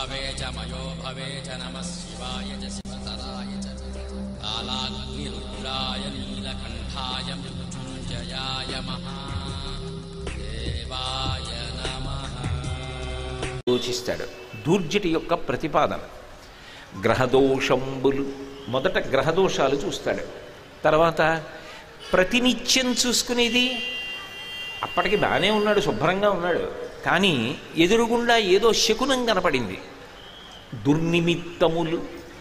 भवे च मयो भवे च नमः शिवाय च शिवतराय च कालाग्निरुद्राय नीलकण्ठाय मृत्युञ्जयाय महादेवाय नमः సూచిస్తాడు దూర్జటి యొక్క ప్రతిపాదన గ్రహదోషంబులు మొదట గ్రహదోషాలు చూస్తాడు తర్వాత ప్రతినిత్యం చూసుకునేది అప్పటికి బాగానే ఉన్నాడు శుభ్రంగా ఉన్నాడు కానీ ఎదురుగుండా ఏదో శకునం కనపడింది దుర్నిమిత్తములు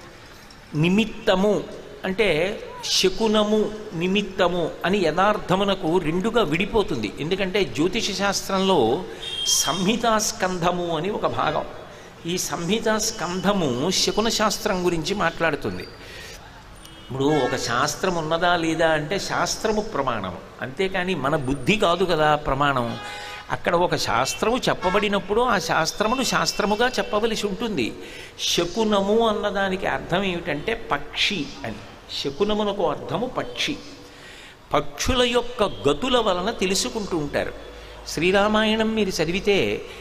నిమిత్తము అంటే శకునము నిమిత్తము అని యథార్థమునకు రెండుగా విడిపోతుంది ఎందుకంటే జ్యోతిష శాస్త్రంలో సంహితా స్కంధము అని ఒక భాగం ఈ సంహితా స్కంధము శకున శాస్త్రం గురించి మాట్లాడుతుంది ఇప్పుడు ఒక శాస్త్రం ఉన్నదా లేదా అంటే శాస్త్రము ప్రమాణం అంతేకాని మన బుద్ధి కాదు కదా ప్రమాణం అక్కడ ఒక శాస్త్రము చెప్పబడినప్పుడు ఆ శాస్త్రమును శాస్త్రముగా చెప్పవలసి ఉంటుంది శకునము అన్నదానికి అర్థం ఏమిటంటే పక్షి అని శకునమునకు అర్థము పక్షి పక్షుల యొక్క గతుల వలన తెలుసుకుంటూ ఉంటారు శ్రీరామాయణం మీరు చదివితే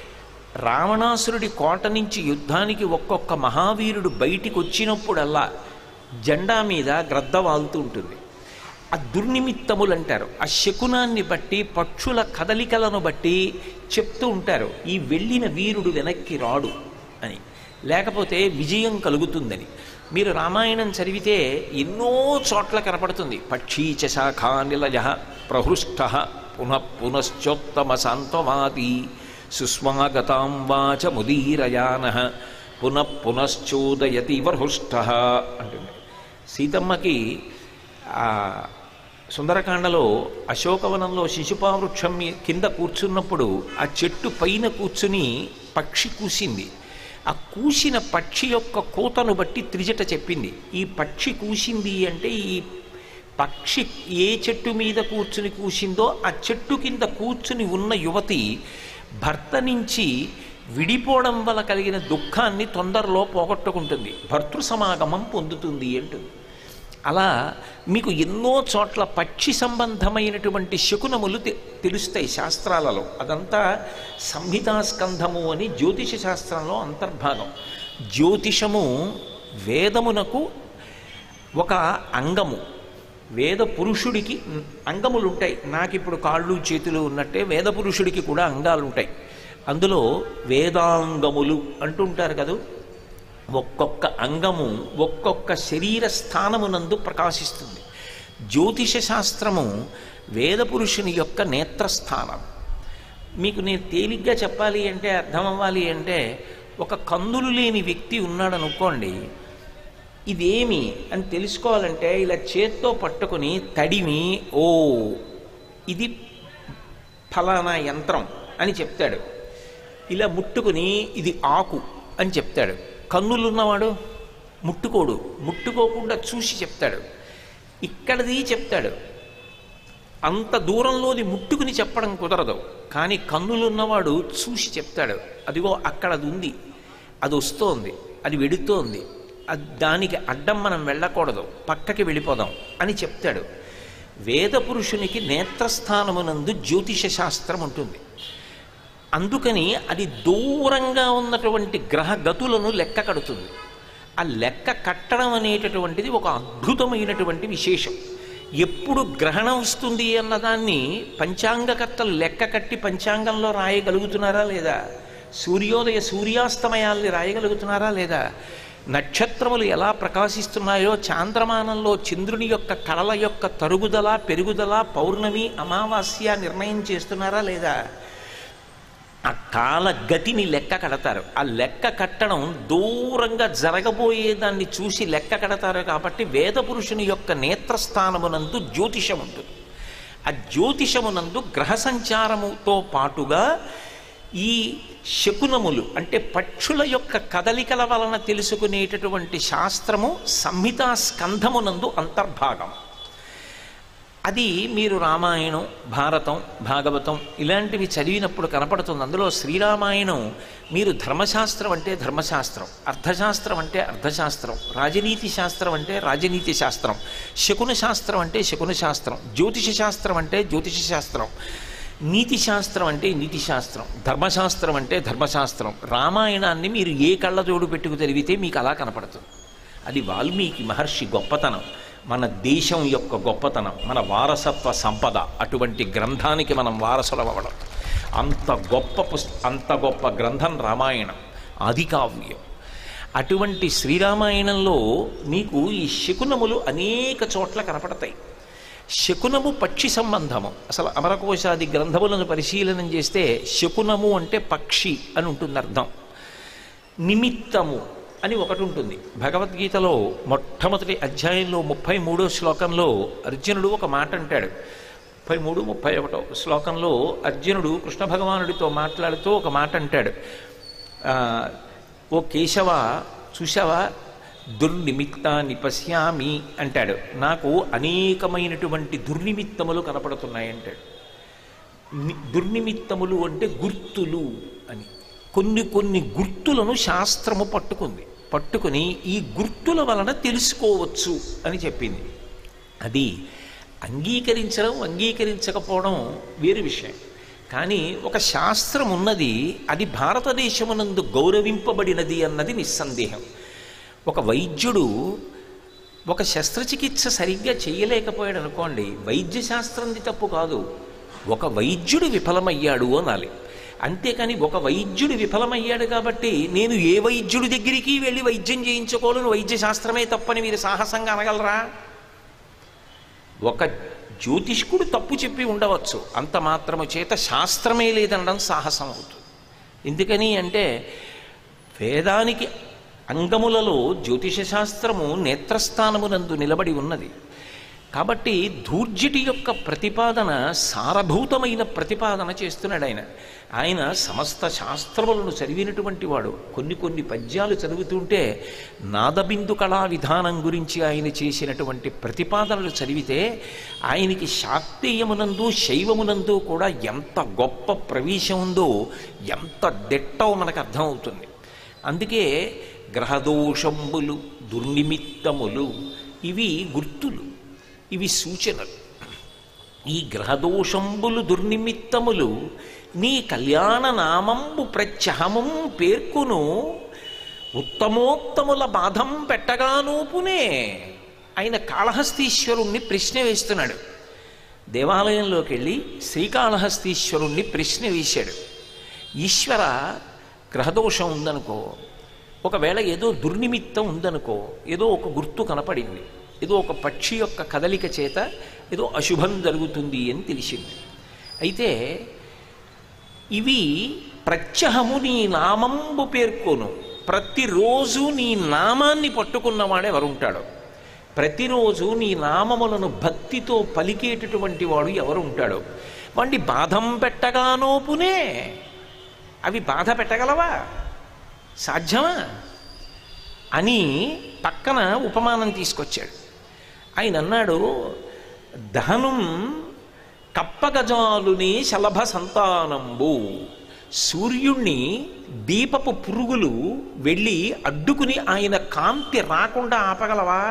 రావణాసురుడి కోట నుంచి యుద్ధానికి ఒక్కొక్క మహావీరుడు బయటికి వచ్చినప్పుడల్లా జెండా మీద గ్రద్ద వాలుతూ ఉంటుంది ఆ దుర్నిమిత్తములు అంటారు ఆ శకునాన్ని బట్టి పక్షుల కదలికలను బట్టి చెప్తూ ఉంటారు ఈ వెళ్ళిన వీరుడు వెనక్కి రాడు అని లేకపోతే విజయం కలుగుతుందని మీరు రామాయణం చదివితే ఎన్నో చోట్ల కనపడుతుంది పక్షీచ శాఖా నిలయ ప్రహృష్ట పునః పునశ్చోత్తమ శాంతవాది సుస్వాగతాం వాచ ముదీరయాన పునః పునశ్చోదయతి వహృష్ట అంటుంది సీతమ్మకి ఆ సుందరకాండలో అశోకవనంలో శిశుపావృక్షం మీ- కింద కూర్చున్నప్పుడు ఆ చెట్టు పైన కూర్చుని పక్షి కూసింది ఆ కూసిన పక్షి యొక్క కూతను బట్టి త్రిజట చెప్పింది ఈ పక్షి కూసింది అంటే ఈ పక్షి ఏ చెట్టు మీద కూర్చుని కూసిందో ఆ చెట్టు కింద కూర్చుని ఉన్న యువతి భర్త నుంచి విడిపోవడం వల్ల కలిగిన దుఃఖాన్ని తొందరలో పోగొట్టుకుంటుంది భర్తృ సమాగమం పొందుతుంది అంటుంది అలా మీకు ఎన్నో చోట్ల పక్షి సంబంధమైనటువంటి శకునములు తె- తెలుస్తాయి శాస్త్రాలలో అదంతా సంహితాస్కంధము అని జ్యోతిష శాస్త్రంలో అంతర్భాగం జ్యోతిషము వేదమునకు ఒక అంగము వేద పురుషుడికి అంగములు ఉంటాయి నాకు ఇప్పుడు కాళ్ళు చేతులు ఉన్నట్టే వేద పురుషుడికి కూడా అంగాలు ఉంటాయి అందులో వేదాంగములు అంటుంటారు కదా ఒక్కొక్క అంగము ఒక్కొక్క శరీర స్థానమునందు ప్రకాశిస్తుంది జ్యోతిష శాస్త్రము వేద పురుషుని యొక్క నేత్రస్థానం మీకు నేను తేలిగ్గా చెప్పాలి అంటే అర్థం అవ్వాలి అంటే ఒక కందులు లేని వ్యక్తి ఉన్నాడు అనుకోండి ఇదేమి అని తెలుసుకోవాలంటే ఇలా చేత్తో పట్టుకొని తడిమి ఓ ఇది ఫలానా యంత్రం అని చెప్తాడు ఇలా ముట్టుకుని ఇది ఆకు అని చెప్తాడు కన్నులున్నవాడు ముట్టుకోడు ముట్టుకోకుండా చూసి చెప్తాడు ఇక్కడది చెప్తాడు అంత దూరంలోది ముట్టుకుని చెప్పడం కుదరదు కానీ కన్నులున్నవాడు చూసి చెప్తాడు అదిగో అక్కడ అది ఉంది అది వస్తోంది అది వెడుతోంది అది దానికి అడ్డం మనం వెళ్ళకూడదు పక్కకి వెళ్ళిపోదాం అని చెప్తాడు వేద పురుషునికి నేత్రస్థానమునందు జ్యోతిష శాస్త్రం ఉంటుంది అందుకని అది దూరంగా ఉన్నటువంటి గ్రహ గతులను లెక్క కడుతుంది ఆ లెక్క కట్టడం అనేటటువంటిది ఒక అద్భుతమైనటువంటి విశేషం ఎప్పుడు గ్రహణం వస్తుంది అన్నదాన్ని పంచాంగకర్తలు లెక్క కట్టి పంచాంగంలో రాయగలుగుతున్నారా లేదా సూర్యోదయ సూర్యాస్తమయాల్ని రాయగలుగుతున్నారా లేదా నక్షత్రములు ఎలా ప్రకాశిస్తున్నాయో చాంద్రమానంలో చంద్రుని యొక్క కళల యొక్క తరుగుదల పెరుగుదల పౌర్ణమి అమావాస్య నిర్ణయం చేస్తున్నారా లేదా ఆ కాల గతిని లెక్క కడతారు ఆ లెక్క కట్టడం దూరంగా జరగబోయేదాన్ని చూసి లెక్క కడతారు కాబట్టి వేద పురుషుని యొక్క నేత్రస్థానమునందు జ్యోతిషం ఉంటుంది ఆ జ్యోతిషమునందు గ్రహ సంచారముతో పాటుగా ఈ శకునములు అంటే పక్షుల యొక్క కదలికల వలన తెలుసుకునేటటువంటి శాస్త్రము సంహితా స్కంధమునందు అంతర్భాగం అది మీరు రామాయణం భారతం భాగవతం ఇలాంటివి చదివినప్పుడు కనపడుతుంది అందులో శ్రీరామాయణం మీరు ధర్మశాస్త్రం అంటే ధర్మశాస్త్రం అర్థశాస్త్రం అంటే అర్థశాస్త్రం రాజనీతి శాస్త్రం అంటే రాజనీతి శాస్త్రం శకున శాస్త్రం అంటే శకున శాస్త్రం జ్యోతిష శాస్త్రం అంటే జ్యోతిష శాస్త్రం నీతి శాస్త్రం అంటే నీతి శాస్త్రం ధర్మశాస్త్రం అంటే ధర్మశాస్త్రం రామాయణాన్ని మీరు ఏ కళ్ళజోడు పెట్టుకు తెలివితే మీకు అలా కనపడుతుంది అది వాల్మీకి మహర్షి గొప్పతనం మన దేశం యొక్క గొప్పతనం మన వారసత్వ సంపద అటువంటి గ్రంథానికి మనం వారసులవ్వడం అంత గొప్ప పుస్ అంత గొప్ప గ్రంథం రామాయణం ఆది కావ్యం అటువంటి శ్రీరామాయణంలో మీకు ఈ శకునములు అనేక చోట్ల కనపడతాయి శకునము పక్షి సంబంధము అసలు అమరకోశాది గ్రంథములను పరిశీలనం చేస్తే శకునము అంటే పక్షి అని ఉంటుంది అర్థం నిమిత్తము అని ఒకటి ఉంటుంది భగవద్గీతలో మొట్టమొదటి అధ్యాయంలో ముప్పై మూడో శ్లోకంలో అర్జునుడు ఒక మాట అంటాడు ముప్పై మూడు ముప్పై ఒకటో శ్లోకంలో అర్జునుడు కృష్ణ భగవానుడితో మాట్లాడుతూ ఒక మాట అంటాడు ఆ, ఓ కేశవ చూసావా దుర్నిమిత్తాన్ని పశ్యామి అంటాడు నాకు అనేకమైనటువంటి దుర్నిమిత్తములు కనపడుతున్నాయి అంటాడు ని- దుర్నిమిత్తములు అంటే గుర్తులు అని కొన్ని కొన్ని గుర్తులను శాస్త్రము పట్టుకుంది పట్టుకుని ఈ గుర్తుల వలన తెలుసుకోవచ్చు అని చెప్పింది అది అంగీకరించడం అంగీకరించకపోవడం వేరు విషయం కానీ ఒక శాస్త్రం ఉన్నది అది భారతదేశమునందు గౌరవింపబడినది అన్నది నిస్సందేహం ఒక వైద్యుడు ఒక శస్త్రచికిత్స సరిగ్గా చేయలేకపోయాడు అనుకోండి వైద్య శాస్త్రంది తప్పు కాదు ఒక వైద్యుడు విఫలమయ్యాడు అనాలి అంతేకాని ఒక వైద్యుడు విఫలమయ్యాడు కాబట్టి నేను ఏ వైద్యుడి దగ్గరికి వెళ్ళి వైద్యం చేయించుకోవాలని వైద్య శాస్త్రమే తప్పని మీరు సాహసంగా అనగలరా ఒక జ్యోతిష్కుడు తప్పు చెప్పి ఉండవచ్చు అంత మాత్రము చేత శాస్త్రమే లేదనడం సాహసం అవుతుంది ఎందుకని అంటే వేదానికి అంగములలో జ్యోతిష శాస్త్రము నేత్రస్థానమునందు నిలబడి ఉన్నది కాబట్టి ధూర్జటి యొక్క ప్రతిపాదన సారభూతమైన ప్రతిపాదన చేస్తున్నాడు ఆయన ఆయన సమస్త శాస్త్రములను చదివినటువంటి వాడు కొన్ని కొన్ని పద్యాలు చదువుతుంటే నాదబిందు కళా విధానం గురించి ఆయన చేసినటువంటి ప్రతిపాదనలు చదివితే ఆయనకి శాక్తేయమునందు శైవమునందు కూడా ఎంత గొప్ప ప్రవేశం ఉందో ఎంత దిట్టో మనకు అర్థమవుతుంది అందుకే గ్రహదోషంబులు దుర్నిమిత్తములు ఇవి గుర్తులు ఇవి సూచనలు ఈ గ్రహదోషంబులు దుర్నిమిత్తములు నీ కళ్యాణ నామంబు ప్రత్యహమం పేర్కొను ఉత్తమోత్తముల బాధం పెట్టగానూపునే ఆయన కాళహస్తీశ్వరుణ్ణి ప్రశ్న వేస్తున్నాడు దేవాలయంలోకి వెళ్ళి శ్రీకాళహస్తీశ్వరుణ్ణి ప్రశ్న వేశాడు ఈశ్వర గ్రహదోషం ఉందనుకో ఒకవేళ ఏదో దుర్నిమిత్తం ఉందనుకో ఏదో ఒక గుర్తు కనపడింది ఏదో ఒక పక్షి యొక్క కదలిక చేత ఏదో అశుభం జరుగుతుంది అని తెలిసింది అయితే ఇవి ప్రత్యహము నీ నామంబు పేర్కొను ప్రతిరోజు నీ నామాన్ని పట్టుకున్నవాడు ఎవరుంటాడో ప్రతిరోజు నీ నామములను భక్తితో పలికేటటువంటి వాడు ఎవరు ఉంటాడో వాడిని బాధం పెట్టగానోపునే అవి బాధ పెట్టగలవా సాధ్యమా అని పక్కన ఉపమానం తీసుకొచ్చాడు ఆయన అన్నాడు దహనం కప్పగజాలుని శలభ సంతానంబు సూర్యుణ్ణి దీపపు పురుగులు వెళ్ళి అడ్డుకుని ఆయన కాంతి రాకుండా ఆపగలవా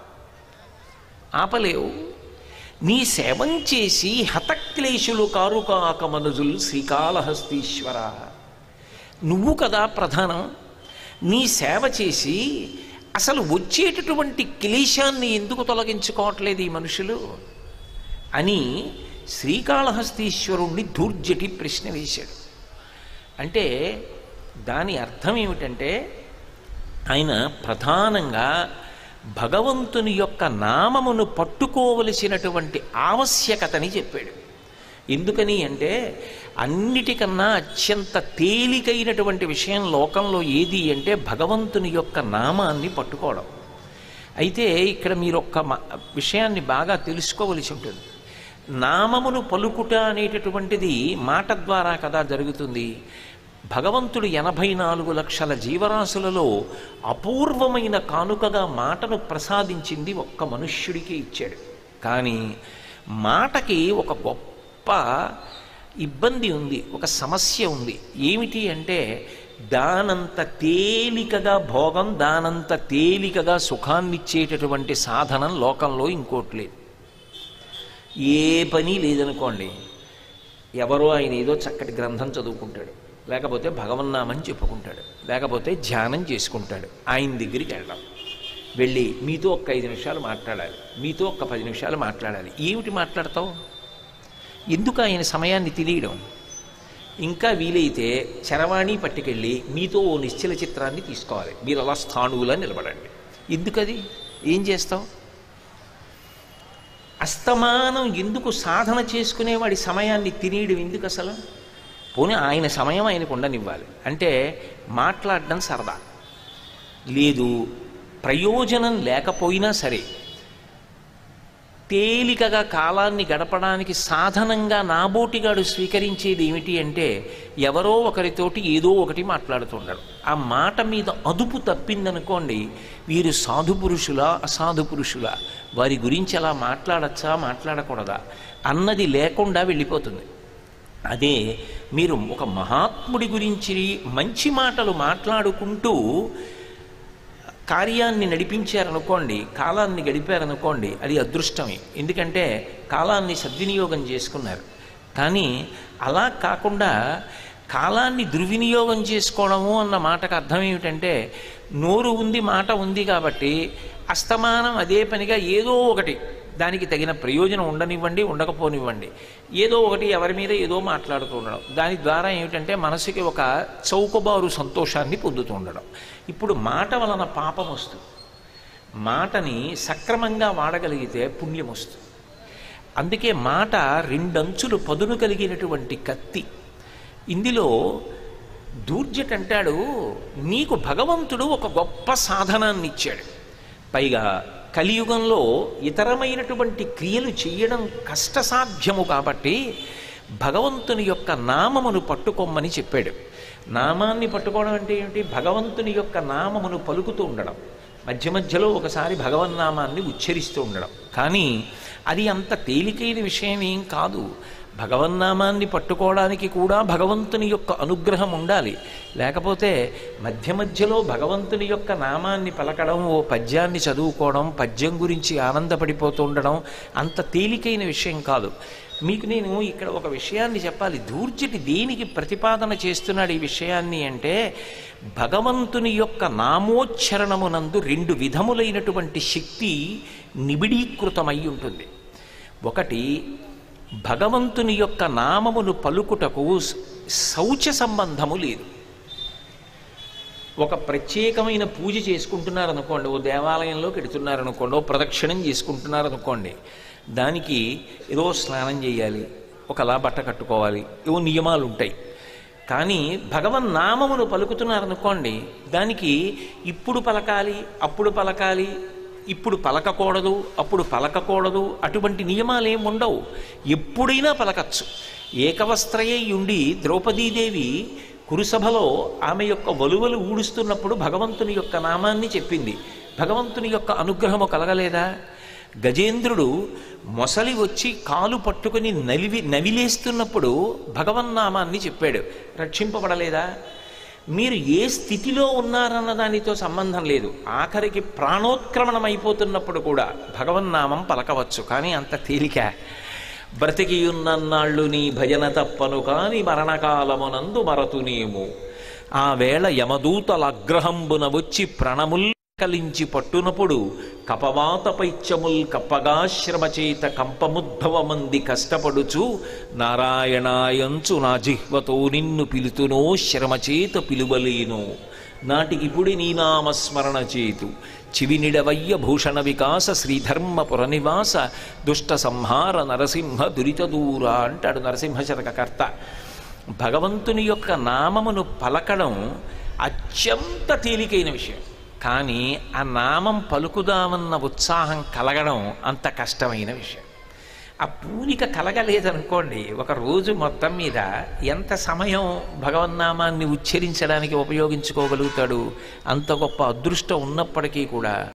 ఆపలేవు నీ సేవం చేసి హతక్లేశులు కారు కాక మనుజులు శ్రీకాళహస్తీశ్వర నువ్వు కదా ప్రధానం నీ సేవ చేసి అసలు వచ్చేటటువంటి క్లేశాన్ని ఎందుకు తొలగించుకోవట్లేదు ఈ మనుషులు అని శ్రీకాళహస్తీశ్వరుణ్ణి దూర్జటి ప్రశ్న వేశాడు అంటే దాని అర్థం ఏమిటంటే ఆయన ప్రధానంగా భగవంతుని యొక్క నామమును పట్టుకోవలసినటువంటి ఆవశ్యకతని చెప్పాడు ఎందుకని అంటే అన్నిటికన్నా అత్యంత తేలికైనటువంటి విషయం లోకంలో ఏది అంటే భగవంతుని యొక్క నామాన్ని పట్టుకోవడం అయితే ఇక్కడ మీరు ఒక్క మ- విషయాన్ని బాగా తెలుసుకోవలసి ఉంటుంది నామమును పలుకుట అనేటటువంటిది మాట ద్వారా కదా జరుగుతుంది భగవంతుడు ఎనభై నాలుగు లక్షల జీవరాశులలో అపూర్వమైన కానుకగా మాటను ప్రసాదించింది ఒక్క మనుష్యుడికే ఇచ్చాడు కానీ మాటకి ఒక గొప్ప ఇబ్బంది ఉంది ఒక సమస్య ఉంది ఏమిటి అంటే దానంత తేలికగా భోగం దానంత తేలికగా సుఖాన్నిచ్చేటటువంటి సాధనం లోకంలో ఇంకోటి లేదు ఏ పని లేదనుకోండి ఎవరో ఆయన ఏదో చక్కటి గ్రంథం చదువుకుంటాడు లేకపోతే భగవన్నామని చెప్పుకుంటాడు లేకపోతే ధ్యానం చేసుకుంటాడు ఆయన దగ్గరికి వెళ్ళడం వెళ్ళి మీతో ఒక్క ఐదు నిమిషాలు మాట్లాడాలి మీతో ఒక్క పది నిమిషాలు మాట్లాడాలి ఏమిటి మాట్లాడతావు ఎందుకు ఆయన సమయాన్ని తెలియడం ఇంకా వీలైతే చరవాణి పట్టుకెళ్ళి మీతో ఓ నిశ్చల చిత్రాన్ని తీసుకోవాలి మీరు అలా స్థాణువులా నిలబడండి ఎందుకది ఏం చేస్తావు అస్తమానం ఎందుకు సాధన చేసుకునేవాడి సమయాన్ని తినేయడం ఎందుకు అసలు పోనీ ఆయన సమయం ఆయనకు ఉండనివ్వాలి అంటే మాట్లాడడం సరదా లేదు ప్రయోజనం లేకపోయినా సరే తేలికగా కాలాన్ని గడపడానికి సాధనంగా నాబోటిగాడు స్వీకరించేది ఏమిటి అంటే ఎవరో ఒకరితోటి ఏదో ఒకటి మాట్లాడుతుండడు ఆ మాట మీద అదుపు తప్పిందనుకోండి వీరు సాధు పురుషులా అసాధు పురుషులా వారి గురించి అలా మాట్లాడచ్చా మాట్లాడకూడదా అన్నది లేకుండా వెళ్ళిపోతుంది అదే మీరు ఒక మహాత్ముడి గురించి మంచి మాటలు మాట్లాడుకుంటూ కార్యాన్ని నడిపించారనుకోండి కాలాన్ని గడిపారనుకోండి అది అదృష్టమే ఎందుకంటే కాలాన్ని సద్వినియోగం చేసుకున్నారు కానీ అలా కాకుండా కాలాన్ని దుర్వినియోగం చేసుకోవడము అన్న మాటకు అర్థం ఏమిటంటే నోరు ఉంది మాట ఉంది కాబట్టి అస్తమానం అదే పనిగా ఏదో ఒకటి దానికి తగిన ప్రయోజనం ఉండనివ్వండి ఉండకపోనివ్వండి ఏదో ఒకటి ఎవరి మీద ఏదో మాట్లాడుతూ ఉండడం దాని ద్వారా ఏమిటంటే మనసుకి ఒక చౌకబారు సంతోషాన్ని పొందుతూ ఉండడం ఇప్పుడు మాట వలన పాపం వస్తుంది మాటని సక్రమంగా వాడగలిగితే పుణ్యం వస్తుంది అందుకే మాట రెండంచులు పదును కలిగినటువంటి కత్తి ఇందులో దూర్జట్ అంటాడు నీకు భగవంతుడు ఒక గొప్ప సాధనాన్ని ఇచ్చాడు పైగా కలియుగంలో ఇతరమైనటువంటి క్రియలు చేయడం కష్టసాధ్యము కాబట్టి భగవంతుని యొక్క నామమును పట్టుకోమని చెప్పాడు నామాన్ని పట్టుకోవడం అంటే ఏమిటి భగవంతుని యొక్క నామమును పలుకుతూ ఉండడం మధ్య మధ్యలో ఒకసారి భగవన్నామాన్ని ఉచ్చరిస్తూ ఉండడం కానీ అది అంత తేలికైన విషయం ఏం కాదు భగవన్నామాన్ని పట్టుకోవడానికి కూడా భగవంతుని యొక్క అనుగ్రహం ఉండాలి లేకపోతే మధ్య మధ్యలో భగవంతుని యొక్క నామాన్ని పలకడం ఓ పద్యాన్ని చదువుకోవడం పద్యం గురించి ఆనందపడిపోతూ ఉండడం అంత తేలికైన విషయం కాదు మీకు నేను ఇక్కడ ఒక విషయాన్ని చెప్పాలి దూర్జటి దేనికి ప్రతిపాదన చేస్తున్నాడు ఈ విషయాన్ని అంటే భగవంతుని యొక్క నామోచ్చరణమునందు రెండు విధములైనటువంటి శక్తి నిబిడీకృతమై ఉంటుంది ఒకటి భగవంతుని యొక్క నామమును పలుకుటకు శౌచ సంబంధము లేదు ఒక ప్రత్యేకమైన పూజ చేసుకుంటున్నారనుకోండి ఓ దేవాలయంలోకి వెడుతున్నారనుకోండి ఓ ప్రదక్షిణం చేసుకుంటున్నారనుకోండి దానికి ఏదో స్నానం చేయాలి ఒకలా బట్ట కట్టుకోవాలి ఏవో నియమాలు ఉంటాయి కానీ భగవన్ నామమును పలుకుతున్నారనుకోండి దానికి ఇప్పుడు పలకాలి అప్పుడు పలకాలి ఇప్పుడు పలకకూడదు అప్పుడు పలకకూడదు అటువంటి నియమాలు ఏమి ఉండవు ఎప్పుడైనా పలకచ్చు ఏకవస్త్రయే ఉండి ద్రౌపదీదేవి కురుసభలో ఆమె యొక్క వలువలు ఊడుస్తున్నప్పుడు భగవంతుని యొక్క నామాన్ని చెప్పింది భగవంతుని యొక్క అనుగ్రహము కలగలేదా గజేంద్రుడు మొసలి వచ్చి కాలు పట్టుకుని నలివి నవిలేస్తున్నప్పుడు భగవన్నామాన్ని చెప్పాడు రక్షింపబడలేదా మీరు ఏ స్థితిలో ఉన్నారన్న దానితో సంబంధం లేదు ఆఖరికి ప్రాణోత్క్రమణం అయిపోతున్నప్పుడు కూడా భగవన్నామం పలకవచ్చు కానీ అంత తేలిక బ్రతికియున్నన్నాళ్ళు నీ భజన తప్పను కాని మరణకాలమునందు మరతునేము ఆ వేళ యమదూతల అగ్రహంబున వచ్చి ప్రణముల్ కలించి పట్టునప్పుడు కపవాత పైత్యముల్ కప్పగా శ్రమచేత కంపముద్భవమంది కష్టపడుచు నారాయణాయంచు నా జిహ్వతో నిన్ను పిలుతునో శ్రమచేత పిలువలేను నాటికిపుడి నీ నామస్మరణ చేతు చివినిడవయ్య భూషణ వికాస శ్రీధర్మపుర నివాస దుష్ట సంహార నరసింహ దురిత దూర అంటాడు నరసింహశతకర్త భగవంతుని యొక్క నామమును పలకడం అత్యంత తేలికైన విషయం కానీ ఆ నామం పలుకుదామన్న ఉత్సాహం కలగడం అంత కష్టమైన విషయం ఆ పూనిక కలగలేదనుకోండి ఒక రోజు మొత్తం మీద ఎంత సమయం భగవన్నామాన్ని ఉచ్చరించడానికి ఉపయోగించుకోగలుగుతాడు అంత గొప్ప అదృష్టం ఉన్నప్పటికీ కూడా